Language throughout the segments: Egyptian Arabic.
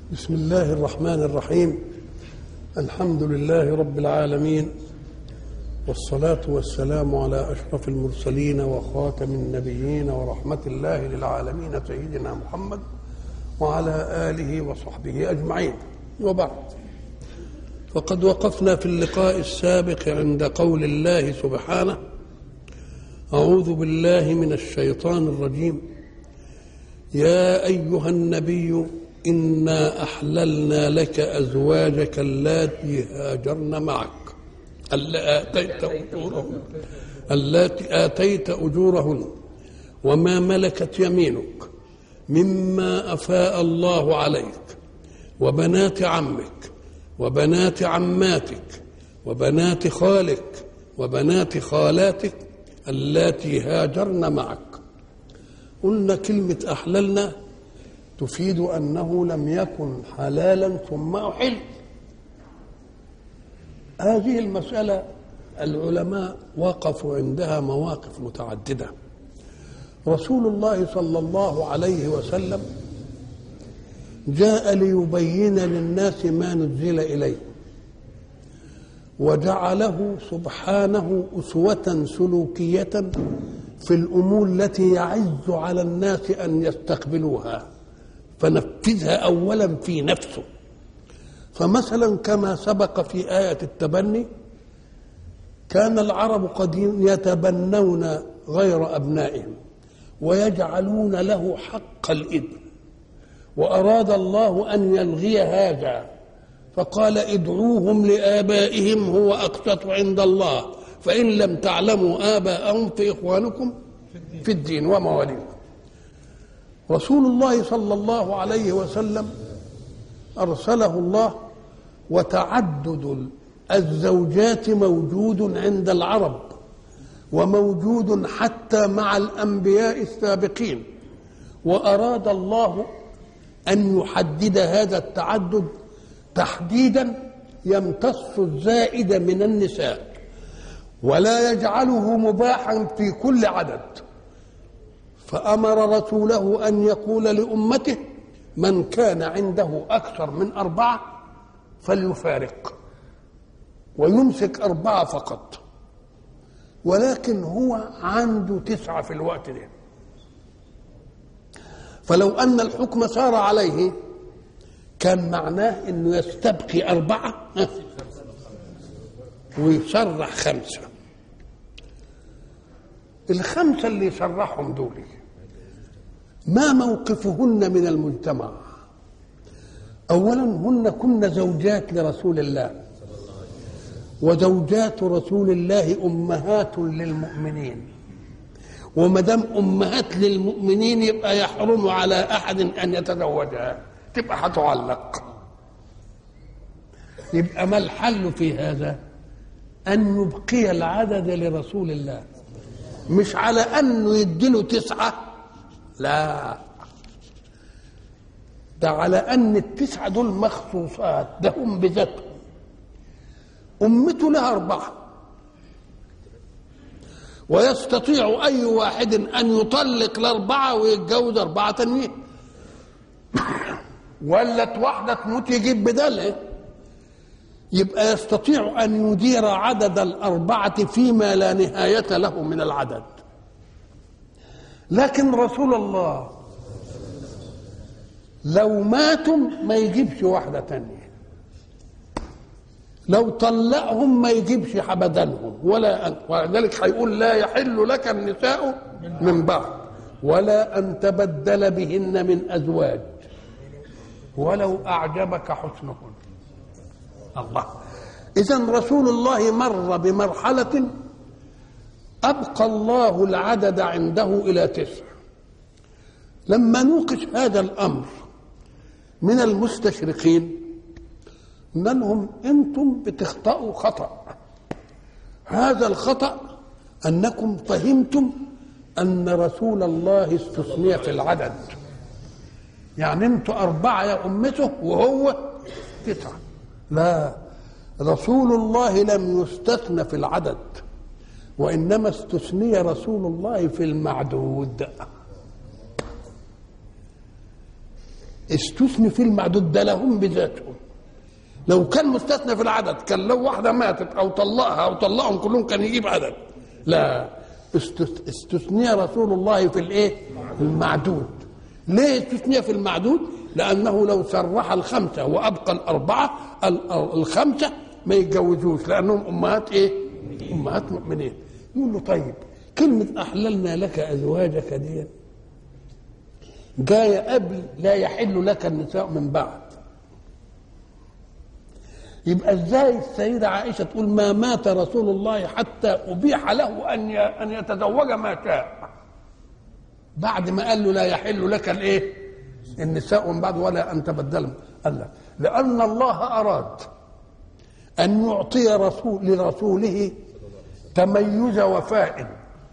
بسم الله الرحمن الرحيم الحمد لله رب العالمين والصلاة والسلام على أشرف المرسلين وخاتم النبيين ورحمة الله للعالمين سيدنا محمد وعلى آله وصحبه أجمعين وبعد فقد وقفنا في اللقاء السابق عند قول الله سبحانه أعوذ بالله من الشيطان الرجيم يا أيها النبي إنا أحللنا لك أزواجك اللاتي هاجرن معك اللاتي آتيت أجورهن اللاتي آتيت أجورهن وما ملكت يمينك مما أفاء الله عليك وبنات عمك وبنات عماتك وبنات خالك وبنات خالاتك اللاتي هاجرن معك قلنا كلمة أحللنا تفيد أنه لم يكن حلالا ثم أحل هذه المسألة العلماء وقفوا عندها مواقف متعددة رسول الله صلى الله عليه وسلم جاء ليبين للناس ما نزل إليه وجعله سبحانه أسوة سلوكية في الأمور التي يعز على الناس أن يستقبلوها فنفذها أولا في نفسه فمثلا كما سبق في آية التبني كان العرب قد يتبنون غير أبنائهم ويجعلون له حق الإبن وأراد الله أن يلغي هذا فقال ادعوهم لآبائهم هو أقسط عند الله فإن لم تعلموا آباءهم فإخوانكم في الدين ومواليكم رسول الله صلى الله عليه وسلم أرسله الله وتعدد الزوجات موجود عند العرب وموجود حتى مع الأنبياء السابقين وأراد الله أن يحدد هذا التعدد تحديدا يمتص الزائد من النساء ولا يجعله مباحا في كل عدد فأمر رسوله أن يقول لأمته من كان عنده أكثر من أربعة فليفارق ويمسك أربعة فقط ولكن هو عنده تسعة في الوقت ده فلو أن الحكم سار عليه كان معناه أنه يستبقي أربعة ويصرح خمسة الخمسة اللي يصرحهم دول ما موقفهن من المجتمع أولا هن كن زوجات لرسول الله وزوجات رسول الله أمهات للمؤمنين وما دام أمهات للمؤمنين يبقى يحرم على أحد أن يتزوجها تبقى هتعلق يبقى ما الحل في هذا أن يبقي العدد لرسول الله مش على أنه يديله تسعة لا ده على أن التسعة دول مخصوصات ده هم بذاتهم أمته لها أربعة ويستطيع أي واحد أن يطلق الأربعة ويتجوز أربعة تانيين ولت واحدة تموت يجيب بدلها يبقى يستطيع أن يدير عدد الأربعة فيما لا نهاية له من العدد لكن رسول الله لو ماتوا ما يجيبش واحدة تانية لو طلقهم ما يجيبش بدلهم ولا أن ولذلك هيقول لا يحل لك النساء من بعد ولا أن تبدل بهن من أزواج ولو أعجبك حسنهن الله إذا رسول الله مر بمرحلة أبقى الله العدد عنده إلى تسع لما نوقش هذا الأمر من المستشرقين منهم أنتم بتخطئوا خطأ هذا الخطأ أنكم فهمتم أن رسول الله استثني في العدد يعني أنتم أربعة يا أمته وهو تسعة لا رسول الله لم يستثنى في العدد وإنما استثني رسول الله في المعدود استثني في المعدود ده لهم بذاتهم لو كان مستثنى في العدد كان لو واحده ماتت او طلقها او طلقهم كلهم كان يجيب عدد لا استث- استثني رسول الله في الايه المعدود ليه استثني في المعدود لانه لو سرح الخمسه وابقى الاربعه ال- الخمسه ما يتجوزوش لانهم امهات ايه امهات مؤمنين يقول له طيب كلمه احللنا لك ازواجك دي جايه قبل لا يحل لك النساء من بعد يبقى ازاي السيدة عائشة تقول ما مات رسول الله حتى أبيح له أن ي- أن يتزوج ما شاء بعد ما قال له لا يحل لك الايه النساء من بعد ولا أن تبدلهم قال لا لأن الله أراد أن يعطي رسول لرسوله تميز وفاء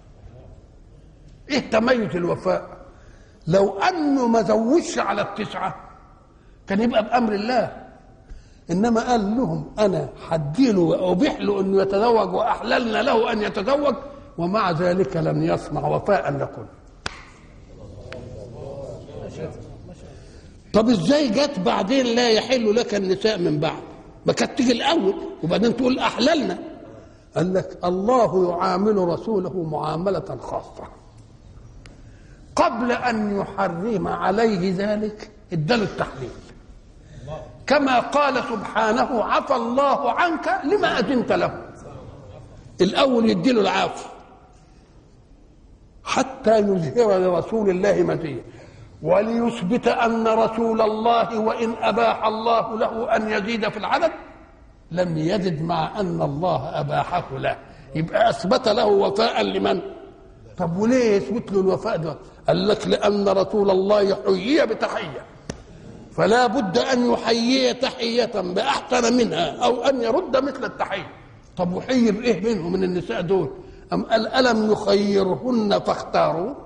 ايه تميز الوفاء لو انه ما زودش على التسعه كان يبقى بامر الله انما قال لهم انا حديله وابيح له انه يتزوج واحللنا له ان يتزوج ومع ذلك لم يصنع وفاء لكم طب ازاي جت بعدين لا يحل لك النساء من بعد ما كانت تيجي الاول وبعدين تقول احللنا قال لك الله يعامل رسوله معامله خاصه قبل ان يحرم عليه ذلك اداله التحليل كما قال سبحانه عفى الله عنك لما اذنت له الاول يديله العافيه حتى يظهر لرسول الله مزيه وليثبت ان رسول الله وان اباح الله له ان يزيد في العدد لم يزد مع ان الله اباحه له يبقى اثبت له وفاء لمن طب وليه يثبت له الوفاء ده قال لك لان رسول الله حيي بتحيه فلا بد ان يحيي تحيه باحسن منها او ان يرد مثل التحيه طب وحي بايه منهم من النساء دول ام قال الم يخيرهن فاختاروا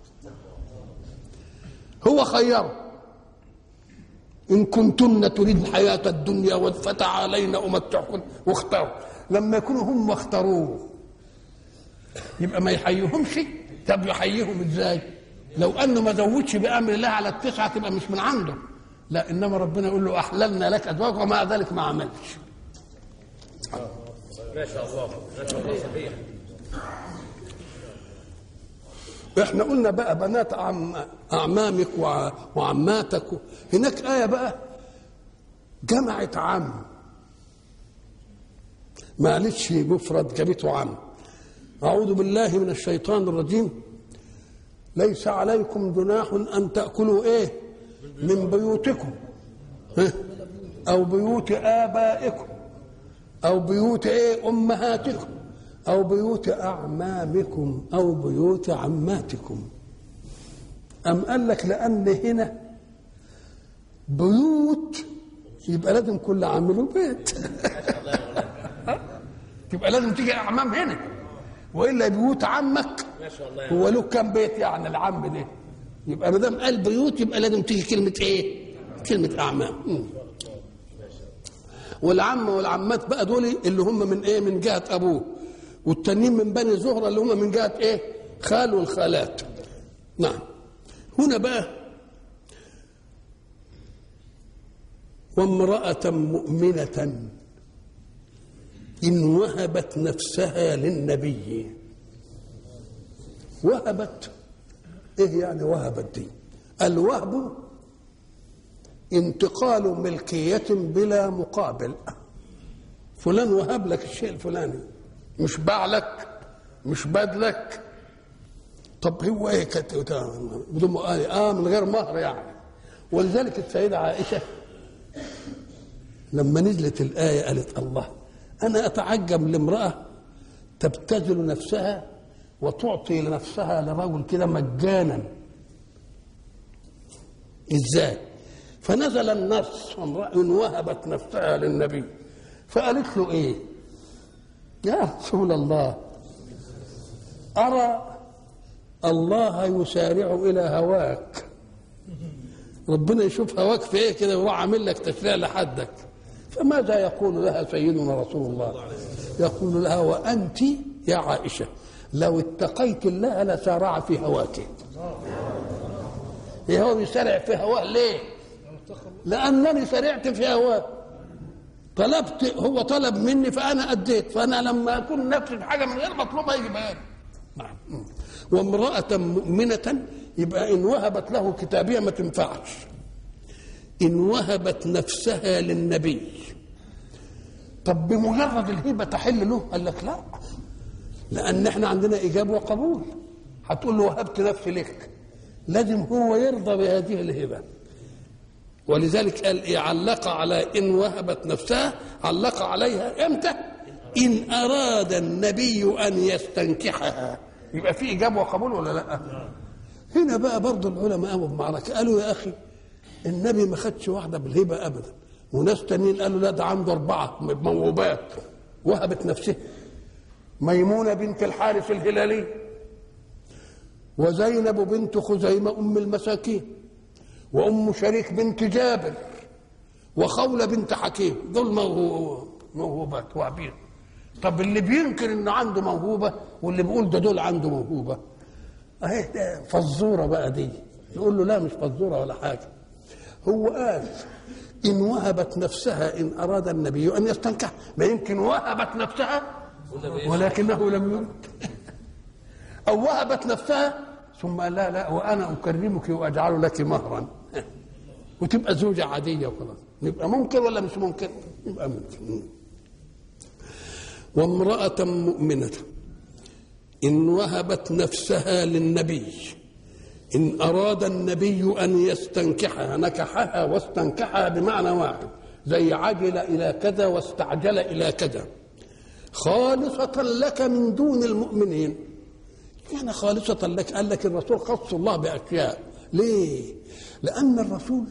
هو خيره إن كنتن تريد الحياة الدنيا فتعالين أمتعكن واختاروا لما يكونوا هم اختاروه يبقى ما يحييهمش طب يحييهم ازاي؟ لو انه ما زودش بامر الله على التسعه تبقى مش من عنده لا انما ربنا يقول له احللنا لك ازواج ومع ذلك ما عملش ما شاء الله ما شاء الله صحيح احنا قلنا بقى بنات عم اعمامك وع- وعماتك هناك ايه بقى جمعت عم ما قالتش مفرد جابته عم اعوذ بالله من الشيطان الرجيم ليس عليكم جناح ان تاكلوا ايه من بيوتكم ها؟ او بيوت ابائكم او بيوت ايه امهاتكم او بيوت اعمامكم او بيوت عماتكم ام قال لك لان هنا بيوت يبقى لازم كل عام له بيت يبقى لازم تيجي اعمام هنا والا بيوت عمك ما شاء الله هو له كام بيت يعني العم ده يبقى ما دام قال بيوت يبقى لازم تيجي كلمه ايه؟ كلمه اعمام مم. والعم والعمات بقى دول اللي هم من ايه؟ من جهه ابوه والتانيين من بني زهره اللي هم من جهه ايه؟ خال والخالات نعم هنا بقى وامرأة مؤمنة إن وهبت نفسها للنبي وهبت ايه يعني وهبت دي الوهب انتقال ملكية بلا مقابل فلان وهب لك الشيء الفلاني مش باع لك مش بادلك طب هو ايه كت- بدون م- اه من غير مهر يعني ولذلك السيدة عائشة لما نزلت الآية قالت الله أنا أتعجب لامرأة تبتذل نفسها وتعطي لنفسها لرجل كده مجانا ازاي فنزل النص امرأة وهبت نفسها للنبي فقالت له ايه يا رسول الله أرى الله يسارع إلى هواك ربنا يشوف هواك في ايه كده ويروح عامل لك تشريع لحدك فماذا يقول لها سيدنا رسول الله يقول لها وانت يا عائشه لو اتقيت الله لسارع في هواك ايه هو بيسارع في هواه ليه لانني سرعت في هواه طلبت هو طلب مني فانا اديت فانا لما اكون نفسي في حاجه من غير مطلوبها يجيبها لي نعم وامراه مؤمنه يبقى ان وهبت له كتابيه ما تنفعش ان وهبت نفسها للنبي طب بمجرد الهبه تحل له قال لك لا لان احنا عندنا ايجاب وقبول هتقول له وهبت نفسي لك لازم هو يرضى بهذه الهبه ولذلك قال إيه علق على إن وهبت نفسها علق عليها إمتى إن أراد النبي أن يستنكحها يبقى في إجابة وقبول ولا لا هنا بقى برضه العلماء قاموا بمعركة قالوا يا أخي النبي ما خدش واحدة بالهبة أبدا وناس تانيين قالوا لا ده عنده أربعة موهوبات وهبت نفسها ميمونة بنت الحارث الهلالي وزينب بنت خزيمة أم المساكين وأم شريك بنت جابر وخولة بنت حكيم دول موهو- موهوبات وعبيد طب اللي بينكر انه عنده موهوبة واللي بيقول ده دول عنده موهوبة اهي ده فزورة بقى دي نقول له لا مش فزورة ولا حاجة هو قال إن وهبت نفسها إن أراد النبي أن يستنكح ما يمكن وهبت نفسها ولكنه لم يرد أو وهبت نفسها ثم قال لا لا وأنا أكرمك وأجعل لك مهرا وتبقى زوجة عادية وخلاص يبقى ممكن ولا مش ممكن؟ يبقى ممكن وامرأة مؤمنة إن وهبت نفسها للنبي إن أراد النبي أن يستنكحها نكحها واستنكحها بمعنى واحد زي عجل إلى كذا واستعجل إلى كذا خالصة لك من دون المؤمنين يعني خالصة لك قال لك الرسول خص الله بأشياء ليه؟ لأن الرسول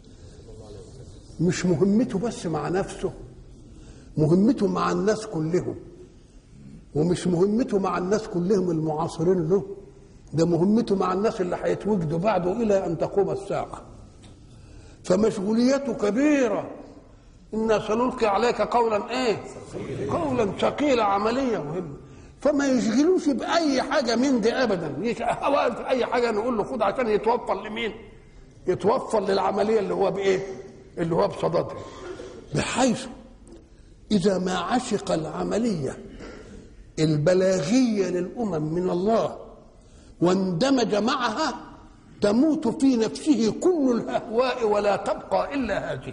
مش مهمته بس مع نفسه مهمته مع الناس كلهم ومش مهمته مع الناس كلهم المعاصرين له ده مهمته مع الناس اللي هيتوجدوا بعده الى ان تقوم الساعه فمشغوليته كبيره انا سنلقي عليك قولا ايه قولا ثقيلا عمليه مهمه فما يشغلوش باي حاجه من دي ابدا يش- هو في اي حاجه نقول له خد عشان يتوفر لمين يتوفر للعمليه اللي هو بايه اللي هو بصددها بحيث اذا ما عشق العمليه البلاغيه للامم من الله واندمج معها تموت في نفسه كل الاهواء ولا تبقى الا هذه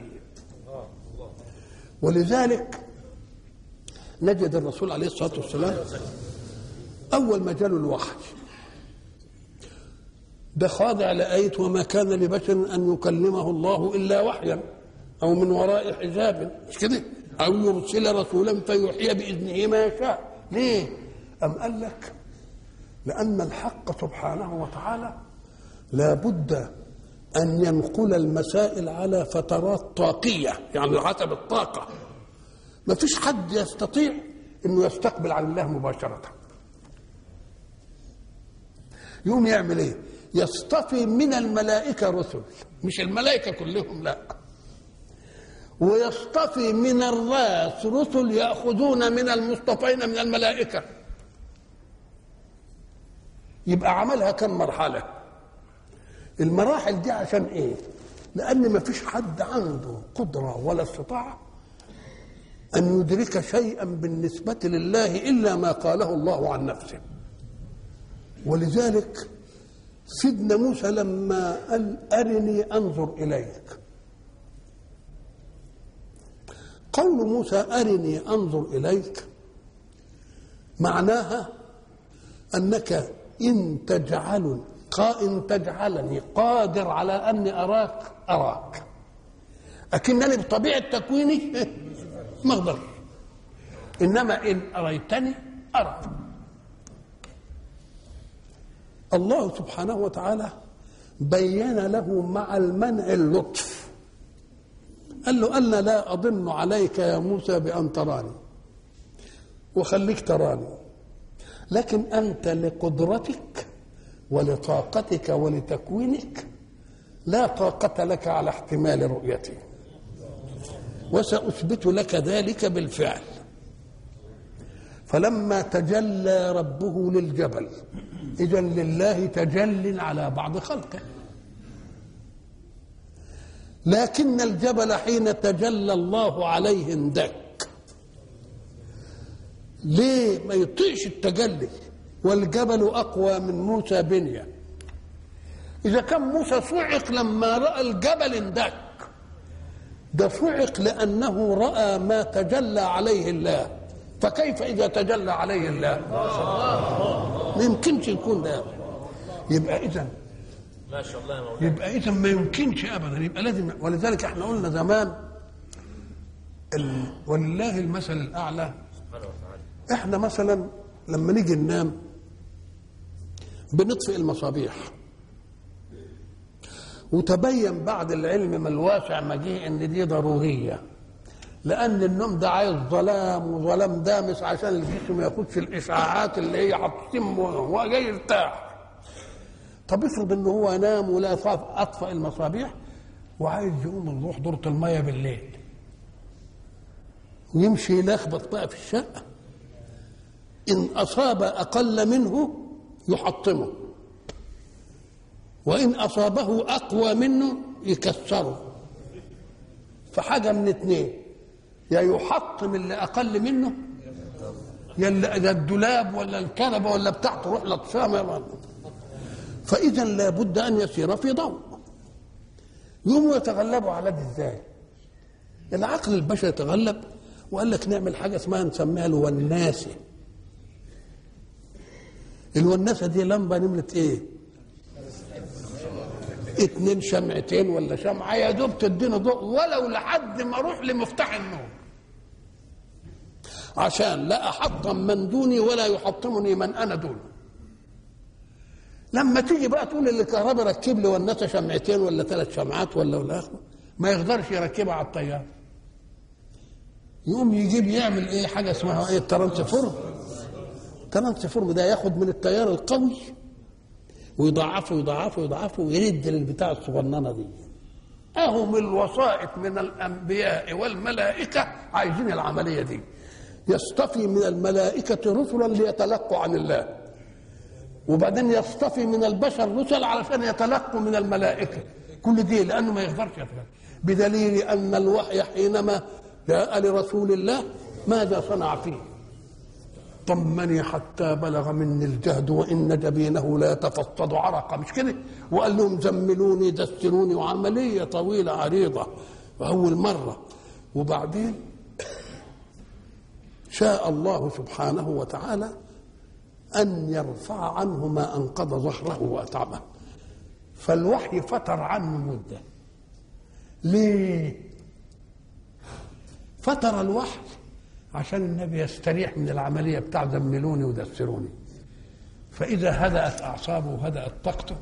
ولذلك نجد الرسول عليه الصلاه والسلام اول ما جاله الوحي ده خاضع لآية وما كان لبشر أن يكلمه الله إلا وحيا أو من وراء حجاب مش كده أو يرسل رسولا فيوحي بإذنه ما يشاء ليه؟ أم قال لك لأن الحق سبحانه وتعالى لا بد أن ينقل المسائل على فترات طاقية يعني حسب الطاقة ما فيش حد يستطيع أنه يستقبل عن الله مباشرة يقوم يعمل ايه يصطفي من الملائكة رسل مش الملائكة كلهم لا ويصطفي من الراس رسل يأخذون من المصطفين من الملائكة يبقى عملها كم مرحلة المراحل دي عشان ايه لأن ما فيش حد عنده قدرة ولا استطاعة أن يدرك شيئا بالنسبة لله إلا ما قاله الله عن نفسه ولذلك سيدنا موسى لما قال أرني أنظر إليك قول موسى أرني أنظر إليك معناها أنك إن تجعل إن تجعلني قادر على أني أراك أراك لكنني بطبيعة تكويني ما أقدر إنما إن أريتني أراك الله سبحانه وتعالى بين له مع المنع اللطف قال له أنا لا أضن عليك يا موسى بأن تراني وخليك تراني لكن أنت لقدرتك ولطاقتك ولتكوينك لا طاقة لك على احتمال رؤيتي وسأثبت لك ذلك بالفعل فلما تجلى ربه للجبل إذا لله تجل على بعض خلقه لكن الجبل حين تجلى الله عليه اندك ليه ما يطيقش التجلي والجبل اقوى من موسى بنيا اذا كان موسى صعق لما راى الجبل اندك ده صعق لانه راى ما تجلى عليه الله فكيف اذا تجلى عليه الله ما يمكنش يكون ده يبقى اذا ما شاء الله يا مولانا يبقى اذا ما يمكنش ابدا يبقى لازم ولذلك احنا قلنا زمان ال... ولله المثل الاعلى سبحانه وتعالى احنا مثلا لما نيجي ننام بنطفئ المصابيح وتبين بعد العلم ما الواسع مجيء ان دي ضروريه لان النوم ده عايز ظلام وظلام دامس عشان الجسم ما ياخدش الاشعاعات اللي هي هتتم وهو جاي يرتاح طب افرض ان هو نام ولا صاف اطفأ المصابيح وعايز يقوم يروح دورة المية بالليل ويمشي يلخبط بقى في الشقة إن أصاب أقل منه يحطمه وإن أصابه أقوى منه يكسره فحاجة من اتنين يا يحطم اللي أقل منه يا اللي ده الدولاب ولا الكنبة ولا بتاع تروح لطشامة يا رب. فإذا لابد أن يسير في ضوء يقوموا يتغلبوا على ده ازاي؟ العقل البشري يتغلب وقال لك نعمل حاجه اسمها نسميها الوناسه الوناسه دي لمبه نمره ايه؟ اتنين شمعتين ولا شمعه يا دوب تدينا ضوء ولو لحد ما اروح لمفتاح النور عشان لا احطم من دوني ولا يحطمني من انا دونه لما تيجي بقى تقول اللي كهرباء ركب لي وناسه شمعتين ولا ثلاث شمعات ولا ولا اخره ما يقدرش يركبها على الطياره يقوم يجيب يعمل ايه حاجه اسمها ايه الترانسفورم الترانسفورم ده ياخد من التيار القوي ويضاعفه يضاعفه يضاعفه ويرد للبتاع الصغننه دي اهم الوسائط من الانبياء والملائكه عايزين العمليه دي يصطفي من الملائكه رسلا ليتلقوا عن الله وبعدين يصطفي من البشر رسل علشان يتلقوا من الملائكه كل دي لانه ما يقدرش يتلقى بدليل ان الوحي حينما جاء لرسول الله ماذا صنع فيه طمني حتى بلغ مني الجهد وان جبينه لا يتفضض عرقا مش كده وقال لهم زملوني دسروني وعمليه طويله عريضه واول مره وبعدين شاء الله سبحانه وتعالى ان يرفع عنه ما انقض ظهره واتعبه فالوحي فتر عنه مده ليه فتر الوحي عشان النبي يستريح من العمليه بتاع زملوني ودسروني فاذا هدات اعصابه وهدات طاقته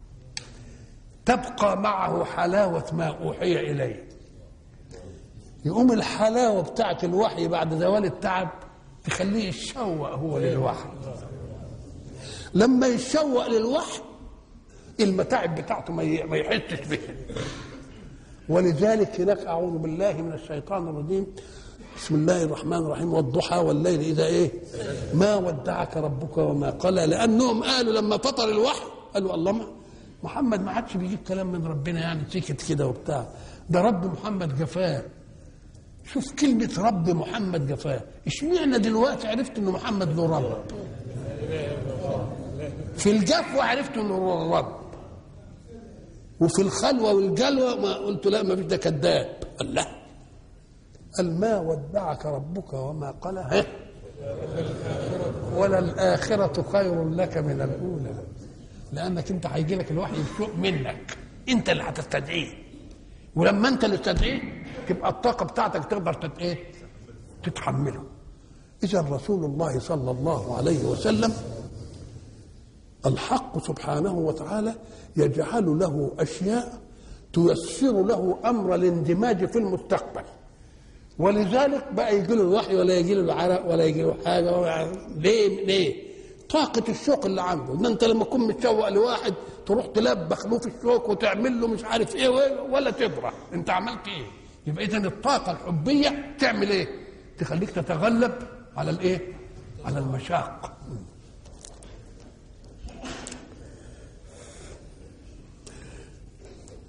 تبقى معه حلاوه ما اوحي اليه يقوم الحلاوه بتاعه الوحي بعد زوال التعب تخليه يتشوق هو للوحي لما يتشوق للوحي المتاعب بتاعته ما ي- ما يحسش بها ولذلك هناك اعوذ بالله من الشيطان الرجيم بسم الله الرحمن الرحيم والضحى والليل اذا ايه ما ودعك ربك وما قلى لانهم قالوا لما فطر الوحي قالوا الله ما محمد ما عادش بيجيب كلام من ربنا يعني سكت كده وبتاع ده رب محمد جفاه شوف كلمة رب محمد جفاه اشمعنى دلوقتي عرفت انه محمد له رب في الجفوة عرفت انه هو الرب وفي الخلوة والجلوة ما قلت لا ما فيش ده كذاب قال لا قال ما ودعك ربك وما قلى ها ولا الآخرة خير لك من الأولى لأنك أنت هيجي لك الوحي بسوء منك أنت اللي هتستدعيه ولما أنت اللي تستدعيه تبقى الطاقة بتاعتك تقدر تت إيه؟ تتحمله إذا رسول الله صلى الله عليه وسلم الحق سبحانه وتعالى يجعل له اشياء تيسر له امر الاندماج في المستقبل ولذلك بقى يجي له الوحي ولا يجي له العرق ولا يجي له حاجه ولا ليه ليه؟ طاقة الشوق اللي عنده ان انت لما تكون متشوق لواحد تروح تلبخ له في الشوق وتعمل له مش عارف ايه ولا تبرح انت عملت ايه؟ يبقى اذا الطاقة الحبية تعمل ايه؟ تخليك تتغلب على الايه؟ على المشاق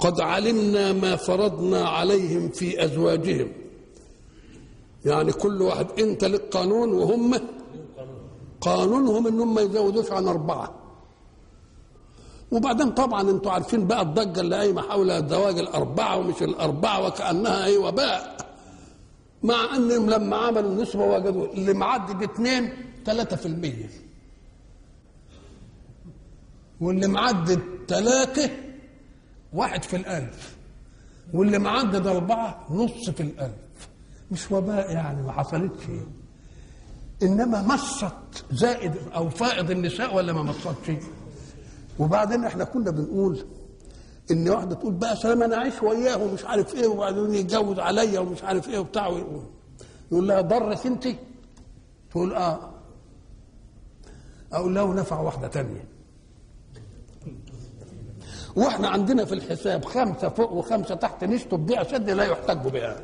قد علمنا ما فرضنا عليهم في ازواجهم يعني كل واحد انت لك قانون وهم قانونهم انهم ما يزودوش عن اربعه وبعدين طبعا انتوا عارفين بقى الضجه اللي قايمه حول زواج الاربعه ومش الاربعه وكانها اي وباء مع انهم لما عملوا النسبه وجدوا اللي معدي باثنين 3% واللي معدي ثلاثه واحد في الألف واللي معدد أربعة نص في الألف مش وباء يعني ما حصلتش إنما مصت زائد أو فائض النساء ولا ما مصتش وبعدين احنا كنا بنقول ان واحده تقول بقى سلام انا عايش وياه ومش عارف ايه وبعدين يتجوز عليا ومش عارف ايه وبتاع ويقول يقول لها ضرك انت تقول اه اقول له نفع واحده تانية واحنا عندنا في الحساب خمسه فوق وخمسه تحت نشطب دي اشد لا يحتج بها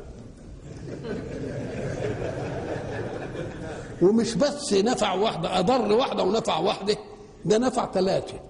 ومش بس نفع واحده اضر واحده ونفع واحده ده نفع ثلاثه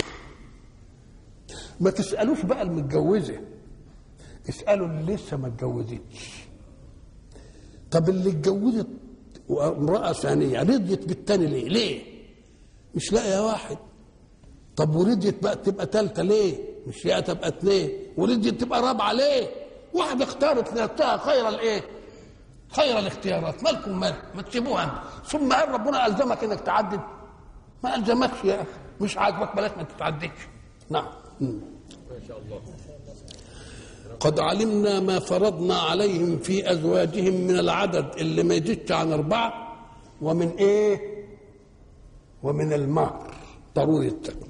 ما تسالوش بقى المتجوزه اسالوا اللي لسه ما اتجوزتش طب اللي اتجوزت امراه ثانيه رضيت بالتاني ليه؟ ليه؟ مش لاقيه واحد طب ورضيت بقى تبقى ثالثه ليه؟ مش لاقيه تبقى اثنين ورضيت تبقى رابعه ليه؟ واحده اختارت لنفسها خير الايه؟ خير الاختيارات مالكم مال ما تسيبوها انت ثم هل ربنا الزمك انك تعدد؟ ما الزمكش يا اخي مش عاجبك بلاش ما تتعددش نعم ما شاء الله قد علمنا ما فرضنا عليهم في ازواجهم من العدد اللي ما يزيدش عن اربعه ومن ايه؟ ومن المهر ضروري التقوى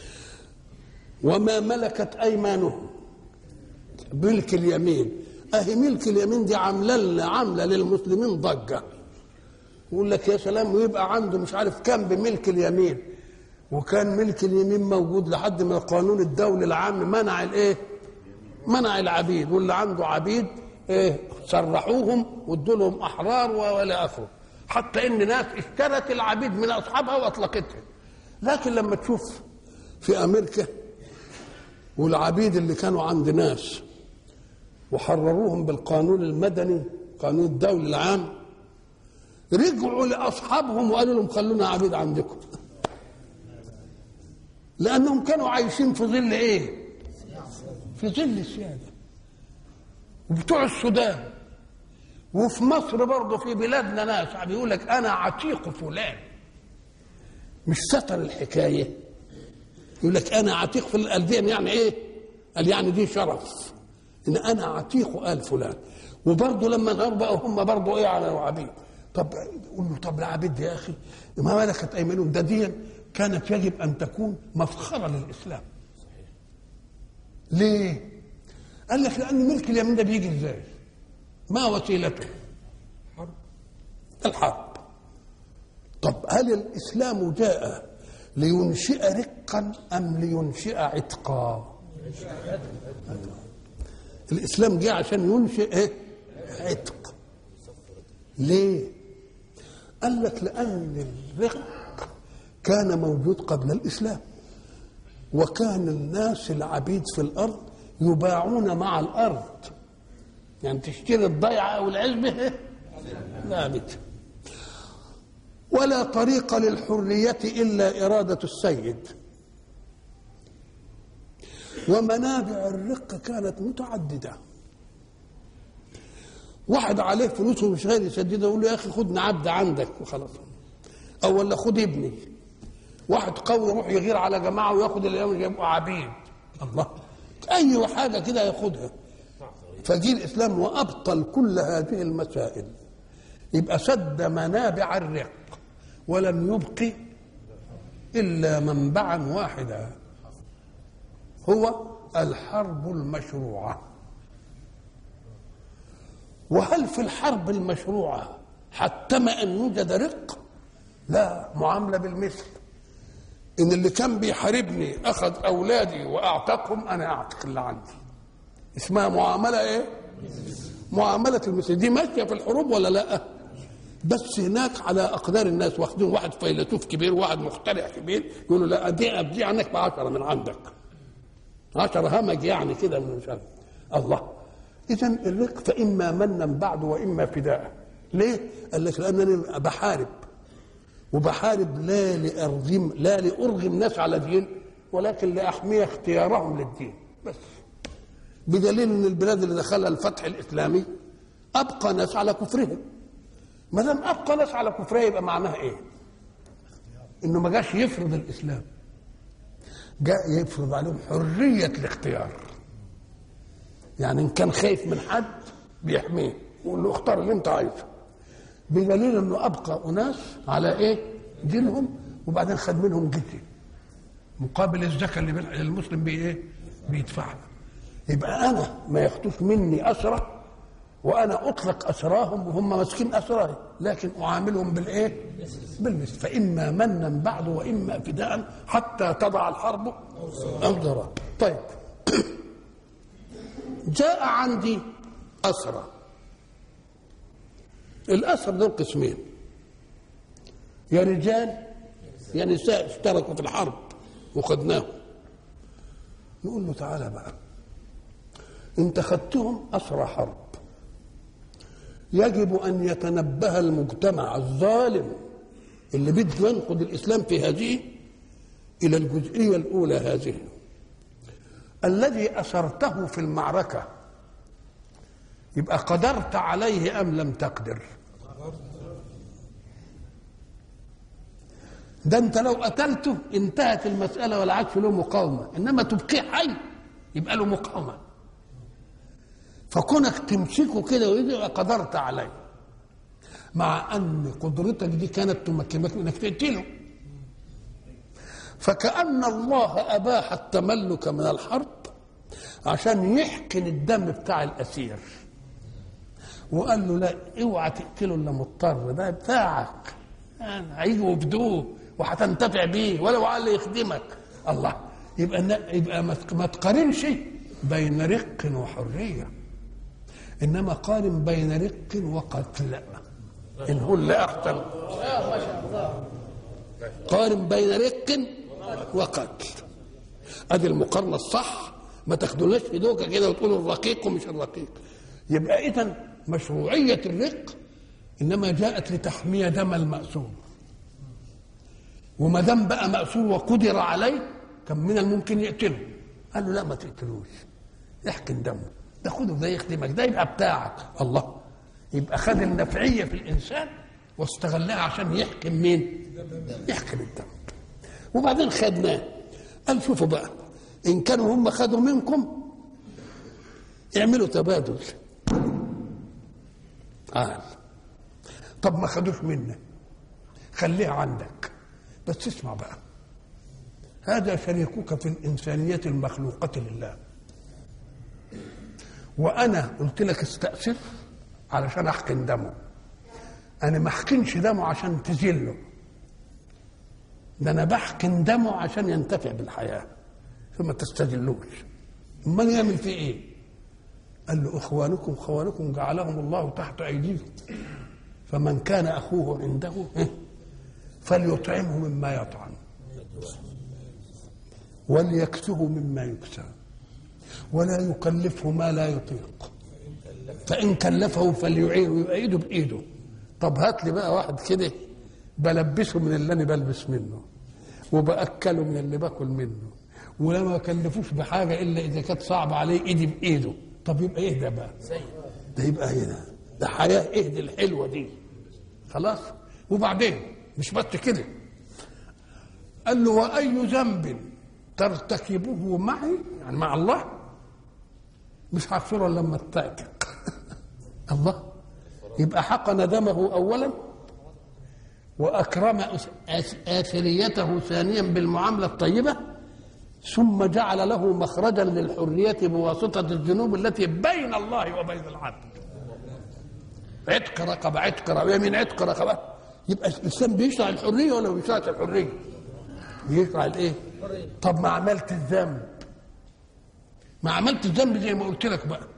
وما ملكت ايمانهم ملك اليمين اهي ملك اليمين دي عامله لنا عامله للمسلمين ضجه يقول لك يا سلام ويبقى عنده مش عارف كم بملك اليمين وكان ملك اليمين موجود لحد ما القانون الدولي العام منع الايه؟ منع العبيد واللي عنده عبيد ايه سرحوهم وادوا لهم احرار والى اخره حتى ان ناس اشترت العبيد من اصحابها واطلقتهم لكن لما تشوف في امريكا والعبيد اللي كانوا عند ناس وحرروهم بالقانون المدني قانون الدولي العام رجعوا لاصحابهم وقالوا لهم خلونا عبيد عندكم لانهم كانوا عايشين في ظل ايه في ظل السياده وبتوع السودان وفي مصر برضه في بلادنا ناس بيقول لك انا عتيق فلان مش ستر الحكايه يقول لك انا عتيق في الدين يعني ايه؟ قال يعني دي شرف ان انا عتيق ال فلان وبرضه لما نهار بقى هم برضه ايه على العبيد طب قول له طب العبيد دي يا اخي ما ملكت ايمانهم ده دي كانت يجب ان تكون مفخره للاسلام ليه؟ قال لك لان ملك اليمين ده بيجي ازاي؟ ما وسيلته؟ الحرب طب هل الاسلام جاء لينشئ رقا ام لينشئ عتقا؟ الاسلام جاء عشان ينشئ ايه؟ عتق ليه؟ قال لك لان الرق كان موجود قبل الاسلام وكان الناس العبيد في الارض يباعون مع الارض يعني تشتري الضيعه او العلبه ثابت ولا طريق للحريه الا اراده السيد ومنابع الرق كانت متعدده واحد عليه فلوس ومش غير يسددها يقول له يا اخي خدني عبد عندك وخلاص او ولا خد ابني واحد قوي يروح يغير على جماعه وياخد اللي يبقوا عبيد الله اي حاجه كده ياخدها فجي الاسلام وابطل كل هذه المسائل يبقى سد منابع الرق ولم يبق الا منبعا واحدا هو الحرب المشروعه وهل في الحرب المشروعه حتم ان يوجد رق لا معامله بالمثل ان اللي كان بيحاربني اخذ اولادي واعتقهم انا اعتق اللي عندي اسمها معامله ايه معامله المثل دي ماشيه في الحروب ولا لا بس هناك على اقدار الناس واخدين واحد فيلسوف كبير واحد مخترع كبير يقولوا لا دي ابدي عنك بعشرة من عندك عشر همج يعني كده من مش عارف الله اذا الرق فاما منا بعد واما فداء ليه؟ قال لك لانني بحارب وبحارب لا لارغم لا لارغم ناس على دين ولكن لاحمي اختيارهم للدين بس بدليل ان البلاد اللي دخلها الفتح الاسلامي ابقى ناس على كفرهم ما دام ابقى ناس على كفرها يبقى معناها ايه؟ انه ما جاش يفرض الاسلام جاء يفرض عليهم حريه الاختيار يعني ان كان خايف من حد بيحميه يقول له اختار اللي انت عايزه بدليل انه ابقى اناس على ايه؟ دينهم وبعدين خد منهم جزيه مقابل الزكاه اللي بال- المسلم بي ايه؟ بيدفعها يبقى انا ما ياخدوش مني اسره وانا اطلق اسراهم وهم ماسكين اسراي لكن اعاملهم بالايه؟ بالمثل فاما منا بعد واما فداء حتى تضع الحرب اوزرها طيب جاء عندي اسرى الاسر دول قسمين يا رجال يا نساء اشتركوا في الحرب وخدناهم نقول له تعالى بقى انت خدتهم اسرى حرب يجب ان يتنبه المجتمع الظالم اللي بده ينقض الاسلام في هذه الى الجزئيه الاولى هذه الذي اسرته في المعركه يبقى قدرت عليه ام لم تقدر ده انت لو قتلته انتهت المساله ولا عادش له مقاومه انما تبقيه حي يبقى له مقاومه فكونك تمسكه كده ويبقى قدرت عليه مع ان قدرتك دي كانت تمكنك من انك تقتله فكأن الله أباح التملك من الحرب عشان يحقن الدم بتاع الأسير وقال له لا اوعى تقتله الا مضطر ده بتاعك يعني هيجوا يفدوه وهتنتفع بيه ولو على اللي يخدمك الله يبقى ن- يبقى ما تق- ما تقارنش بين رق وحريه انما قارن بين رق وقتل ان هو اللي احسن قارن بين رق وقتل ادي المقارنه الصح ما تاخدوناش في دوكه كده وتقولوا الرقيق ومش الرقيق يبقى اذا مشروعيه الرق انما جاءت لتحميه دم المأسور وما دام بقى مأسور وقدر عليه كان من الممكن يقتله قال له لا ما تقتلوش احكم دمه ده خده ده يخدمك ده يبقى بتاعك الله يبقى خد النفعيه في الانسان واستغلها عشان يحكم مين؟ يحكم الدم وبعدين خدناه قال شوفوا بقى ان كانوا هم خدوا منكم اعملوا تبادل قال طب ما خدوش منك خليها عندك بس اسمع بقى هذا شريكك في الإنسانية المخلوقة لله وأنا قلت لك استأسف علشان أحقن دمه أنا ما أحقنش دمه عشان تذله ده أنا بحقن دمه عشان ينتفع بالحياة فما تستذلوش أمال يعمل فيه إيه؟ قال له إخوانكم خوانكم جعلهم الله تحت أيديكم فمن كان أخوه عنده إيه؟ فليطعمه مما يطعم وليكسه مما يكسى ولا يكلفه ما لا يطيق فإن كلفه فليعينه يبقى إيده بإيده طب هات لي بقى واحد كده بلبسه من اللي أنا بلبس منه وبأكله من اللي باكل منه ولما كلفوش بحاجة إلا إذا كانت صعبة عليه إيدي بإيده طب يبقى إيه ده بقى ده يبقى إيه ده ده حياة إيه دي الحلوة دي خلاص وبعدين مش بس كده قال له وأي ذنب ترتكبه معي يعني مع الله مش هغفره لما اتقك الله يبقى حقن دمه اولا واكرم اثريته ثانيا بالمعامله الطيبه ثم جعل له مخرجا للحريه بواسطه الذنوب التي بين الله وبين العبد عتق رقبه عتق رقبه يمين عتق رقبه يبقى الانسان بيشرع الحريه ولا ما بيشرعش الحريه؟ بيشرع الايه؟ طب ما عملت الذنب ما عملت الذنب زي ما قلت لك بقى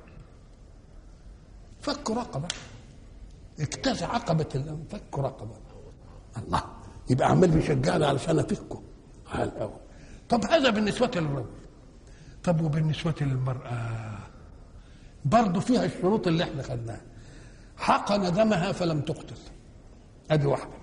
فك رقبه اكتسى عقبه الأمر فك رقبه الله يبقى عمال بيشجعني علشان افكه على الاول طب هذا بالنسبه للرجل طب وبالنسبة للمرأة برضه فيها الشروط اللي احنا خدناها حقن دمها فلم تقتل ادي واحده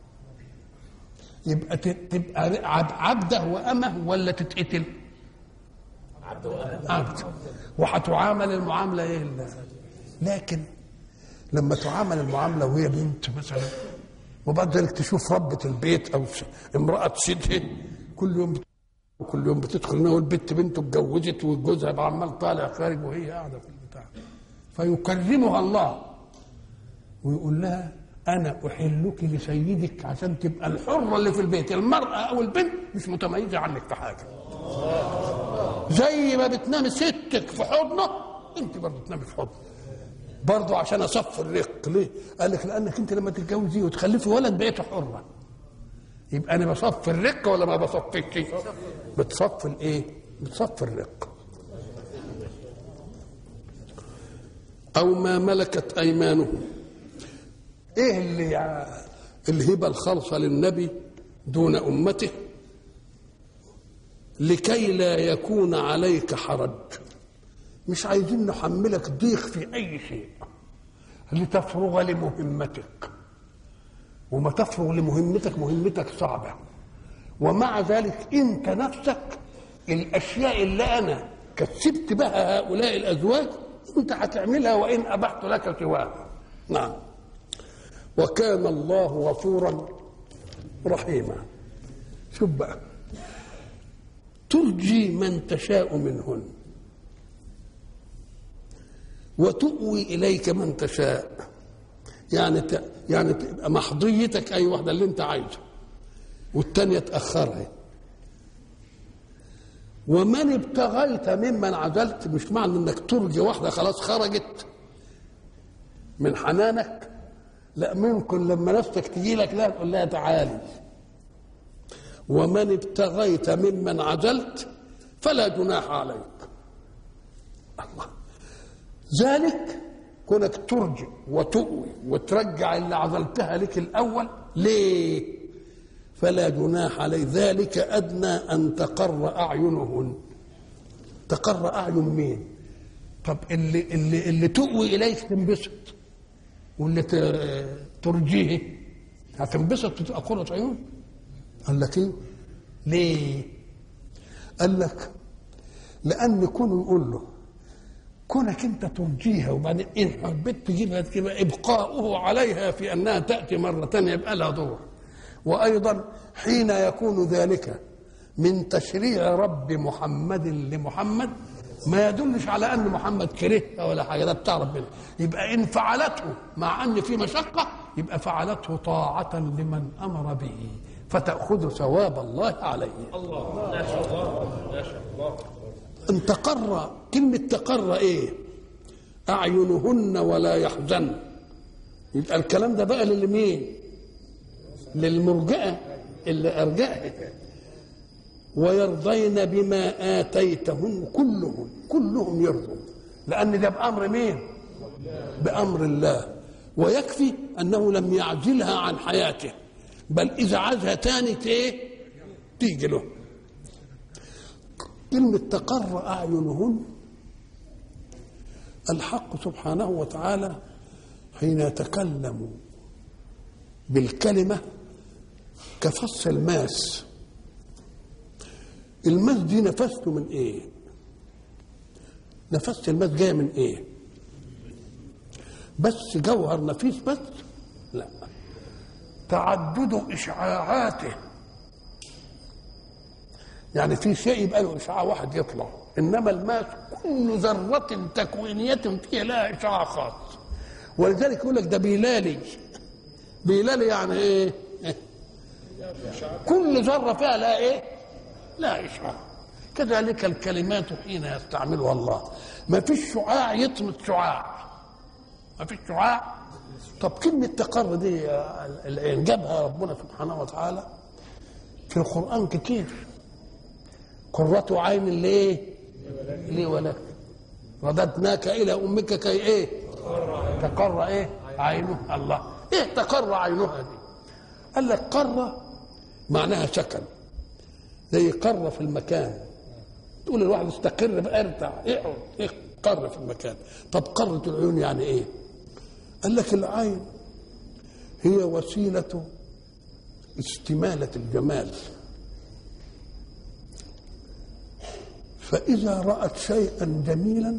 يبقى ت- تبقى عب- عبده وامه ولا تتقتل عبد وأمة عبد وهتعامل المعامله ايه ال- لكن لما تعامل المعامله وهي بنت مثلا وبعد ذلك تشوف ربة البيت او ش- امرأة سيدها كل يوم بت- وكل يوم بتدخل هنا والبنت بنته اتجوزت وجوزها بقى عمال طالع خارج وهي قاعده في البتاع فيكرمها الله ويقول لها انا احلك لسيدك عشان تبقى الحره اللي في البيت المراه او البنت مش متميزه عنك في حاجه زي ما بتنام ستك في حضنه انت برضه تنامي في حضنه برضه عشان اصفي الرق ليه؟ قال لك لانك انت لما تتجوزي وتخلفي ولد بقيت حره يبقى انا بصفي الرق ولا ما بصفيش بتصفي الايه بتصفي الرق او ما ملكت ايمانهم ايه اللي يع- الهبه الخالصه للنبي دون امته لكي لا يكون عليك حرج مش عايزين نحملك ضيق في اي شيء لتفرغ لمهمتك وما تفرغ لمهمتك مهمتك صعبه ومع ذلك انت نفسك الاشياء اللي انا كسبت بها هؤلاء الازواج انت هتعملها وان ابحت لك سواها نعم وكان الله غفورا رحيما شوف بقى ترجي من تشاء منهن وتؤوي اليك من تشاء يعني ت... يعني تبقى محضيتك اي واحده اللي انت عايزه والتانيه تاخرها ومن ابتغيت ممن عزلت مش معنى انك ترجي واحده خلاص خرجت من حنانك لا ممكن لما نفسك تجي لك لا تقول لها تعالي ومن ابتغيت ممن عزلت فلا جناح عليك الله ذلك كونك ترجع وتؤوي وترجع اللي عزلتها لك الاول ليه فلا جناح عليه ذلك ادنى ان تقر اعينهن تقر اعين مين طب اللي اللي اللي تؤوي اليك تنبسط واللي ت- ترجيه هتنبسط وتبقى قرة عيون قال لك ايه ليه قال لك لان كونه يقول له كونك انت ترجيها وبعدين ان حبيت تجيبها تجيبها ابقاؤه عليها في انها تاتي مره ثانيه يبقى لها دور وايضا حين يكون ذلك من تشريع رب محمد لمحمد ما يدلش على ان محمد كرهها ولا حاجه ده بتاع ربنا يبقى ان فعلته مع ان في مشقه يبقى فعلته طاعه لمن امر به فتاخذ ثواب الله عليه الله ما شاء الله ما شاء الله ان تقر كلمة تقر ايه اعينهن ولا يحزن يبقى الكلام ده بقى للمين للمرجئة اللي ارجأها ويرضين بما آتيتهن كلهم كلهم يرضوا لأن ده بأمر مين بأمر الله ويكفي أنه لم يعزلها عن حياته بل إذا عازها تاني ايه تيجي له كلمة تقر أعينهن الحق سبحانه وتعالى حين يتكلم بالكلمة كفص الماس الماس دي نفسته من ايه نفس الماس جايه من ايه بس جوهر نفيس بس لا تعدد اشعاعاته يعني في شيء يبقى له اشعاع واحد يطلع انما الماس كل ذره تكوينيه فيه لها اشعاع خاص ولذلك يقول لك ده بيلالي بيلالي يعني ايه كل ذره فيها لها ايه لا اشعاع كذلك الكلمات حين يستعملها الله ما فيش شعاع يطمس شعاع ما فيش شعاع طب كلمة تقر دي اللي جابها ربنا سبحانه وتعالى في القرآن كتير قرة عين ليه؟ ليه ولك رددناك إلى أمك كي إيه؟ تقر إيه؟ عينها الله إيه تقر عينها دي؟ قال لك قر معناها سكن زي قر في المكان تقول للواحد استقر بقى ارتاح اقعد إيه قر في المكان طب قرة العيون يعني ايه قال لك العين هي وسيلة استمالة الجمال فإذا رأت شيئا جميلا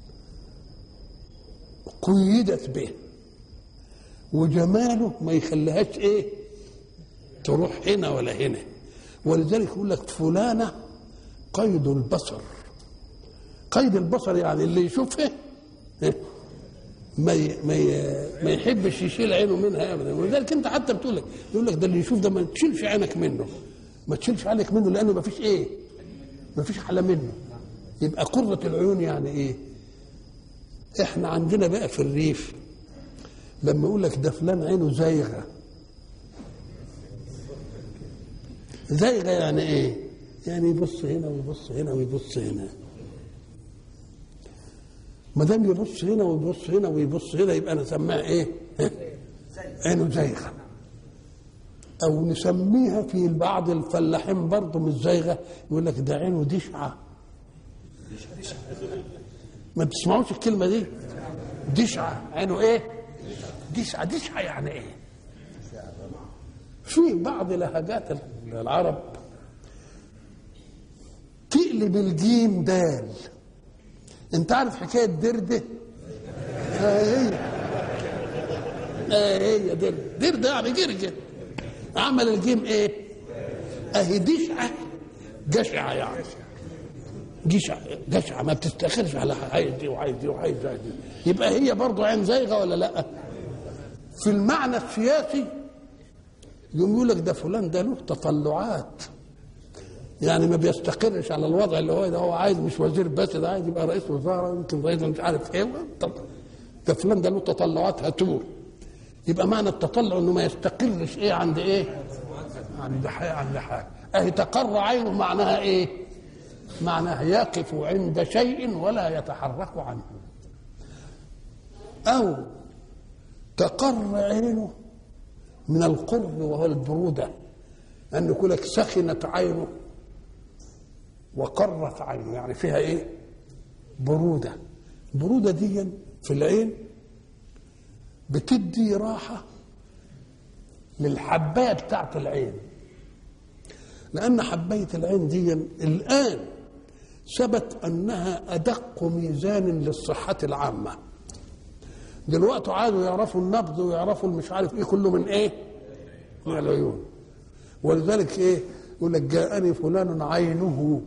قيدت به وجماله ما يخليهاش ايه تروح هنا ولا هنا ولذلك يقول لك فلانة قيد البصر قيد البصر يعني اللي يشوفها إيه؟ ما ي... ما ي... ما يحبش يشيل عينه منها ابدا ولذلك انت حتى بتقول لك يقول لك ده اللي يشوف ده ما تشيلش عينك منه ما تشيلش عينك منه لانه ما فيش ايه ما فيش حلا منه يبقى قرة العيون يعني ايه احنا عندنا بقى في الريف لما يقول لك ده فلان عينه زايغه زايغه يعني ايه يعني يبص هنا ويبص هنا ويبص هنا ما دام يبص هنا ويبص هنا ويبص هنا يبقى نسميها ايه ها؟ عينه زايغه او نسميها في بعض الفلاحين برضه مش زايغه يقول لك ده عينه دشعه ما بتسمعوش الكلمه دي دشعه عينه ايه دشعه دشعه يعني ايه في بعض لهجات العرب تقلب الجيم دال انت عارف حكايه درده آه هي آه هي درده درده يعني جرجه عمل الجيم ايه اهي دشعه جشعه يعني جشعه جشعه ما بتستخرش على عايز دي وعايز دي وعايز دي يبقى هي برضه عين زايغه ولا لا في المعنى السياسي يقوم يقول لك ده فلان ده له تطلعات يعني ما بيستقرش على الوضع اللي هو ده هو عايز مش وزير بس ده عايز يبقى رئيس وزراء يمكن رئيس مش عارف ايه طب ده فلان ده له تطلعات هتور يبقى معنى التطلع انه ما يستقرش ايه عند ايه عند حاجه عند حاجه اهي تقر عينه معناها ايه معناها يقف عند شيء ولا يتحرك عنه او تقر عينه من القرب وهو البروده ان يقول لك سخنت عينه وقرت عينه يعني فيها ايه بروده البروده دي في العين بتدي راحه للحبايه بتاعت العين لان حبايه العين دي الان ثبت انها ادق ميزان للصحه العامه دلوقتي عادوا يعرفوا النبض ويعرفوا مش عارف ايه كله من ايه من العيون ولذلك ايه يقول لك جاءني فلان عينه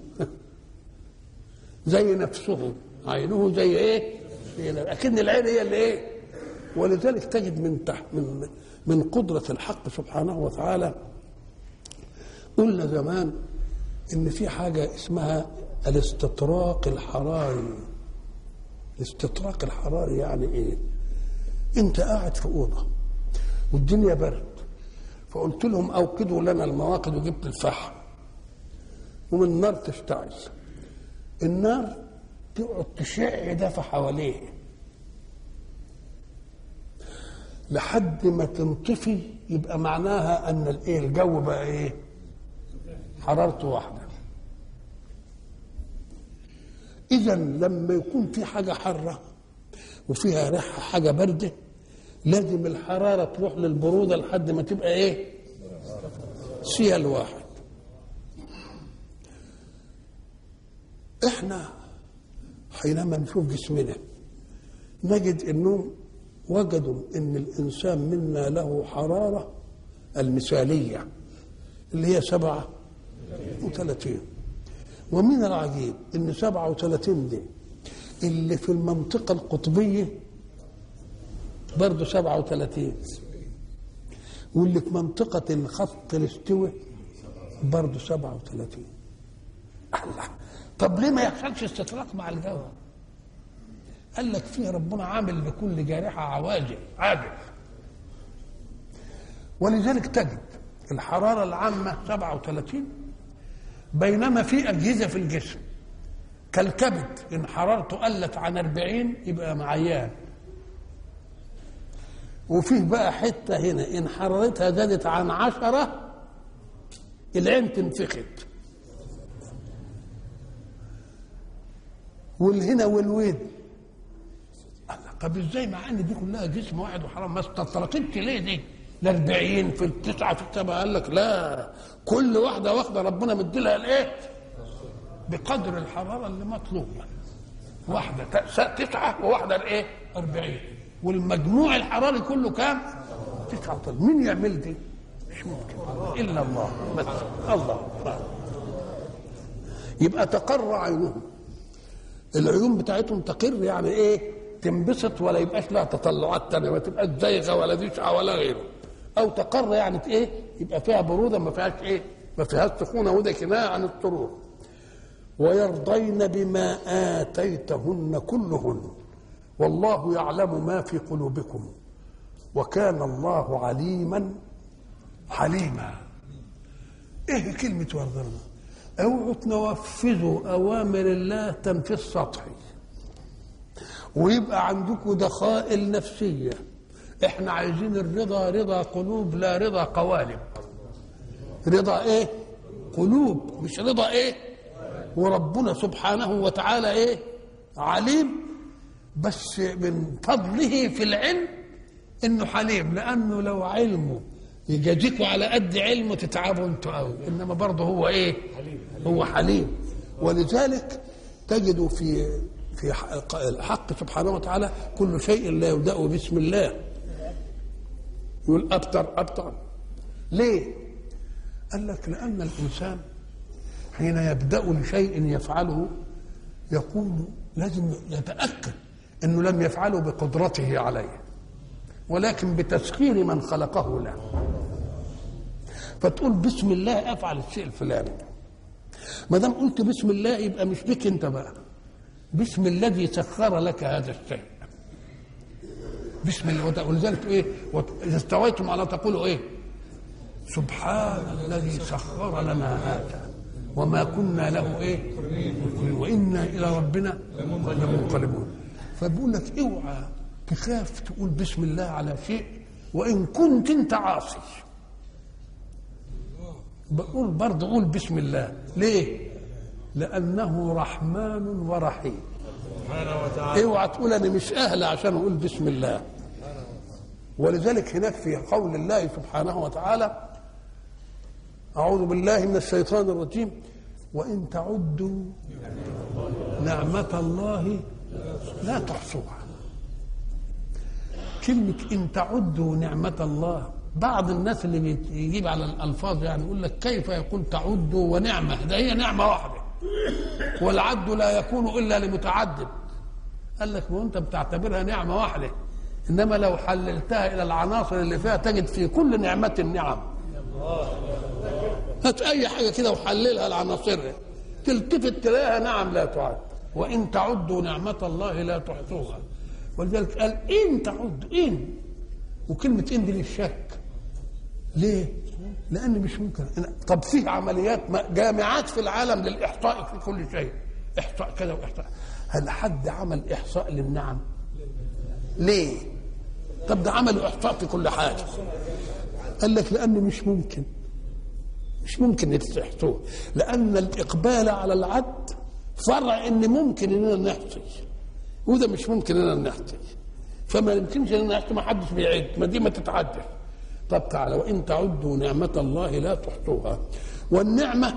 زي نفسه عينه زي ايه اكن العين هي اللي ايه ولذلك تجد من تحت من من قدرة الحق سبحانه وتعالى قلنا زمان ان في حاجة اسمها الاستطراق الحراري الاستطراق الحراري يعني ايه انت قاعد في اوضه والدنيا برد فقلت لهم اوقدوا لنا المواقد وجبت الفحم ومن النار تشتعل النار تقعد تشع دفع حواليه لحد ما تنطفي يبقى معناها ان الايه الجو بقى ايه حرارته واحده اذا لما يكون في حاجه حاره وفيها ريحه حاجه بارده لازم الحراره تروح للبروده لحد ما تبقى ايه سيال واحد احنا حينما نشوف جسمنا نجد انهم وجدوا ان الانسان منا له حراره المثاليه اللي هي سبعة وثلاثين ومن العجيب ان سبعة وثلاثين دي اللي في المنطقة القطبية برضه سبعة وثلاثين واللي في منطقة الخط الاستوى برضه سبعة وثلاثين الله طب ليه ما يحصلش استطراق مع الجو قال لك فيه ربنا عامل لكل جارحة عواجل عاجل ولذلك تجد الحرارة العامة 37 بينما في أجهزة في الجسم كالكبد إن حرارته قلت عن 40 يبقى معيان وفيه بقى حتة هنا إن حرارتها زادت عن عشرة العين تنفخت والهنا والوين الله طب ازاي مع ان دي كلها جسم واحد وحرام ما استطرقتش ليه دي ال 40 في التسعه في السبعه قال لك لا كل واحده واخده ربنا مديلها الايه؟ بقدر الحراره اللي مطلوبه واحده ت- تسعه وواحده الايه؟ 40 والمجموع الحراري كله كام؟ تسعه طن مين يعمل دي؟ مش ممكن الا الله بس الله يبقى تقر عينهم العيون بتاعتهم تقر يعني ايه تنبسط ولا يبقاش لها تطلعات تانية ما تبقاش زيغه ولا دشعه ولا غيره او تقر يعني ايه يبقى فيها بروده ما فيهاش ايه ما فيهاش سخونه وده كنايه عن السرور ويرضين بما اتيتهن كلهن والله يعلم ما في قلوبكم وكان الله عليما حليما ايه كلمه يرضين اوعوا تنفذوا اوامر الله تنفيذ سطحي ويبقى عندكم دخائل نفسيه احنا عايزين الرضا رضا قلوب لا رضا قوالب رضا ايه قلوب مش رضا ايه وربنا سبحانه وتعالى ايه عليم بس من فضله في العلم انه حليم لانه لو علمه يجازيكوا على قد علمه تتعبوا انتوا قوي انما برضه هو ايه هو حليم ولذلك تجد في في حق- الحق سبحانه وتعالى كل شيء لا يبدا بسم الله يقول ابتر ابتر ليه قال لك لان الانسان حين يبدا لشيء يفعله يقول لازم يتاكد انه لم يفعله بقدرته عليه ولكن بتسخير من خلقه له فتقول بسم الله افعل الشيء الفلاني ما دام قلت بسم الله يبقى مش بك انت بقى باسم الذي سخر لك هذا الشيء بسم الله ولذلك ايه وت- اذا استويتم على تقولوا ايه سبحان الذي سخر لنا هذا وما كنا له ايه مقرنين. وانا الى ربنا لمنقلبون فبقول لك اوعى تخاف تقول بسم الله على شيء وان كنت انت عاصي بقول برضه قول بسم الله ليه لانه رحمن ورحيم سبحانه وتعالى اوعى تقول انا مش اهل عشان اقول بسم الله ولذلك هناك في قول الله سبحانه وتعالى اعوذ بالله من الشيطان الرجيم وان تعدوا نعمه الله لا تحصوها كلمة إن تعدوا نعمة الله بعض الناس اللي بيت- يجيب على الألفاظ يعني يقول لك كيف يقول تعدوا ونعمة ده هي نعمة واحدة والعد لا يكون إلا لمتعدد قال لك ما أنت بتعتبرها نعمة واحدة إنما لو حللتها إلى العناصر اللي فيها تجد في كل نعمة نعم هات أي حاجة كده وحللها لعناصرها تلتفت تلاقيها نعم لا تعد وإن تعدوا نعمة الله لا تحصوها ولذلك قال إن تعدوا إن وكلمة إن دي للشك ليه؟ لأن مش ممكن طب فيه عمليات ما- جامعات في العالم للإحصاء في كل شيء إحصاء كذا وإحصاء هل حد عمل إحصاء للنعم؟ ليه؟ طب ده عملوا إحصاء في كل حاجة قال لك لأنه مش ممكن مش ممكن يستحصوه لأن الإقبال على العد فرع إن ممكن إننا نحصي وده مش ممكن إننا نحصي فما يمكنش إننا نحصي ما حدش بيعد ما دي ما تتعدش طب تعالى وإن تعدوا نعمة الله لا تحصوها والنعمة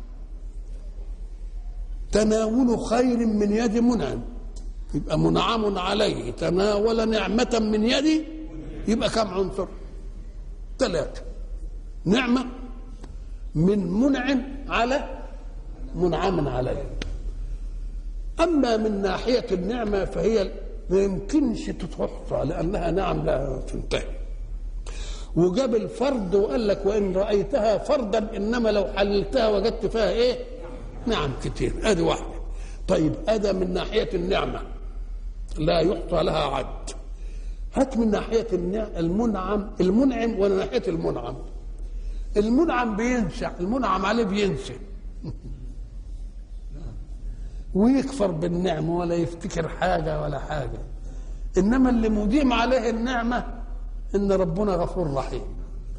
تناول خير من يد منعم يبقى منعم عليه تناول نعمة من يدي يبقى كم عنصر ثلاثة نعمة من منعم على منعم عليه أما من ناحية النعمة فهي ما يمكنش تتحصى لأنها نعم لا تنتهي وجاب الفرد وقال لك وإن رأيتها فردا إنما لو حللتها وجدت فيها إيه نعم كتير ادي واحده طيب ادى من ناحيه النعمه لا يحصى لها عد هات من ناحيه النع- المنعم المنعم ولا ناحيه المنعم المنعم بينسى المنعم عليه بينسى ويكفر بالنعمه ولا يفتكر حاجه ولا حاجه انما اللي مديم عليه النعمه ان ربنا غفور رحيم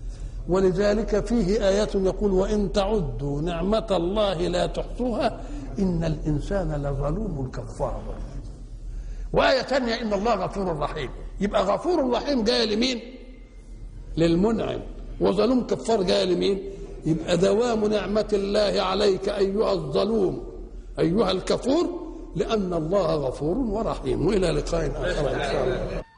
ولذلك فيه آيات يقول وإن تعدوا نعمة الله لا تحصوها إن الإنسان لظلوم كفار وآية ثانية إن الله غفور رحيم يبقى غفور رحيم جاي لمين؟ للمنعم وظلوم كفار جاي لمين؟ يبقى دوام نعمة الله عليك أيها الظلوم أيها الكفور لأن الله غفور ورحيم وإلى لقاء آخر إن شاء الله